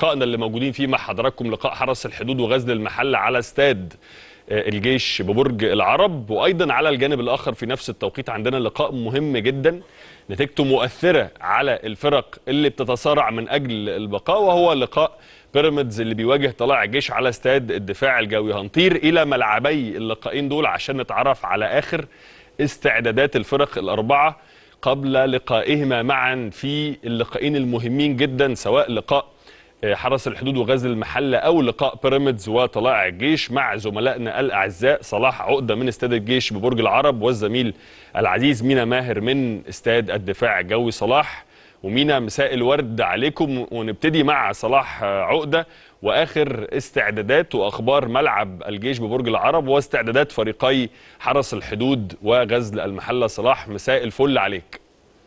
لقائنا اللي موجودين فيه مع حضراتكم لقاء حرس الحدود وغزل المحله على استاد الجيش ببرج العرب وايضا على الجانب الاخر في نفس التوقيت عندنا لقاء مهم جدا نتيجته مؤثره على الفرق اللي بتتصارع من اجل البقاء وهو لقاء بيراميدز اللي بيواجه طلائع الجيش على استاد الدفاع الجوي هنطير الى ملعبي اللقاءين دول عشان نتعرف على اخر استعدادات الفرق الاربعه قبل لقائهما معا في اللقاءين المهمين جدا سواء لقاء حرس الحدود وغزل المحله او لقاء بيراميدز وطلائع الجيش مع زملائنا الاعزاء صلاح عقده من استاد الجيش ببرج العرب والزميل العزيز مينا ماهر من استاد الدفاع الجوي صلاح ومينا مساء الورد عليكم ونبتدي مع صلاح عقده واخر استعدادات واخبار ملعب الجيش ببرج العرب واستعدادات فريقي حرس الحدود وغزل المحله صلاح مساء الفل عليك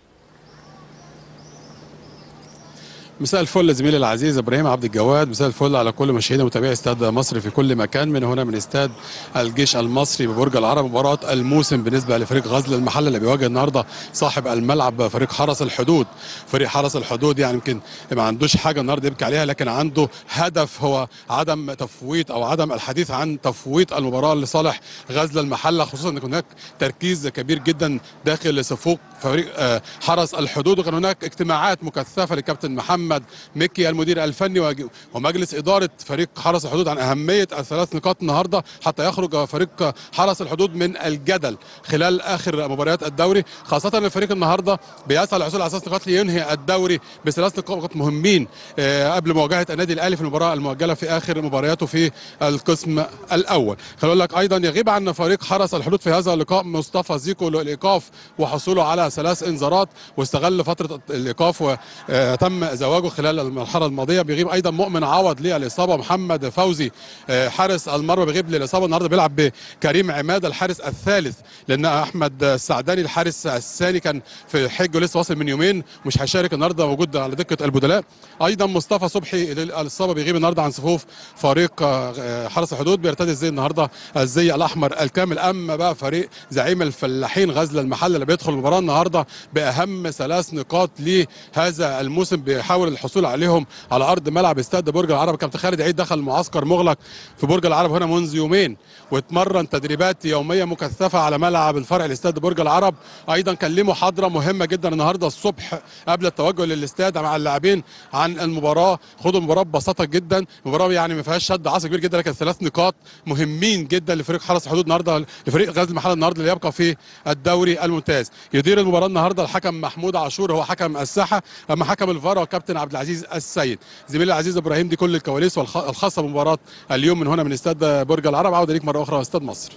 مساء الفل زميلي العزيز ابراهيم عبد الجواد مساء الفل على كل مشاهدي ومتابعي استاد مصر في كل مكان من هنا من استاد الجيش المصري ببرج العرب مباراه الموسم بالنسبه لفريق غزل المحله اللي بيواجه النهارده صاحب الملعب فريق حرس الحدود فريق حرس الحدود يعني يمكن ما عندوش حاجه النهارده يبكي عليها لكن عنده هدف هو عدم تفويت او عدم الحديث عن تفويت المباراه لصالح غزل المحله خصوصا ان هناك تركيز كبير جدا داخل صفوف فريق حرس الحدود وكان هناك اجتماعات مكثفه لكابتن محمد محمد مكي المدير الفني ومجلس اداره فريق حرس الحدود عن اهميه الثلاث نقاط النهارده حتى يخرج فريق حرس الحدود من الجدل خلال اخر مباريات الدوري خاصه ان الفريق النهارده بيسعى للحصول على ثلاث نقاط لينهي الدوري بثلاث نقاط مهمين قبل مواجهه النادي الاهلي في المباراه المؤجله في اخر مبارياته في القسم الاول خلينا لك ايضا يغيب عن فريق حرس الحدود في هذا اللقاء مصطفى زيكو للايقاف وحصوله على ثلاث انذارات واستغل فتره الايقاف وتم زواجه زواجه خلال المرحله الماضيه بيغيب ايضا مؤمن عوض للاصابه محمد فوزي حارس المرمى بيغيب للاصابه النهارده بيلعب بكريم عماد الحارس الثالث لان احمد السعداني الحارس الثاني كان في حج ولسه واصل من يومين مش هيشارك النهارده موجود على دكه البدلاء ايضا مصطفى صبحي الاصابه بيغيب النهارده عن صفوف فريق حرس الحدود بيرتدي الزي النهارده الزي الاحمر الكامل اما بقى فريق زعيم الفلاحين غزل المحله اللي بيدخل المباراه النهارده باهم ثلاث نقاط لهذا الموسم بيحاول الحصول عليهم على ارض ملعب استاد برج العرب كابتن خالد عيد دخل معسكر مغلق في برج العرب هنا منذ يومين واتمرن تدريبات يوميه مكثفه على ملعب الفرع الاستاد برج العرب ايضا كان ليه محاضره مهمه جدا النهارده الصبح قبل التوجه للاستاد مع اللاعبين عن المباراه خدوا المباراه ببساطه جدا المباراه يعني ما فيهاش شد عصا كبير جدا لكن ثلاث نقاط مهمين جدا لفريق حرس الحدود النهارده لفريق غزل المحله النهارده اللي يبقى في الدوري الممتاز يدير المباراه النهارده الحكم محمود عاشور هو حكم الساحه اما حكم الفار هو كابتن عبد العزيز السيد زميلي العزيز ابراهيم دي كل الكواليس الخاصه بمباراه اليوم من هنا من استاد برج العرب عوده ليك مره اخرى استاد مصر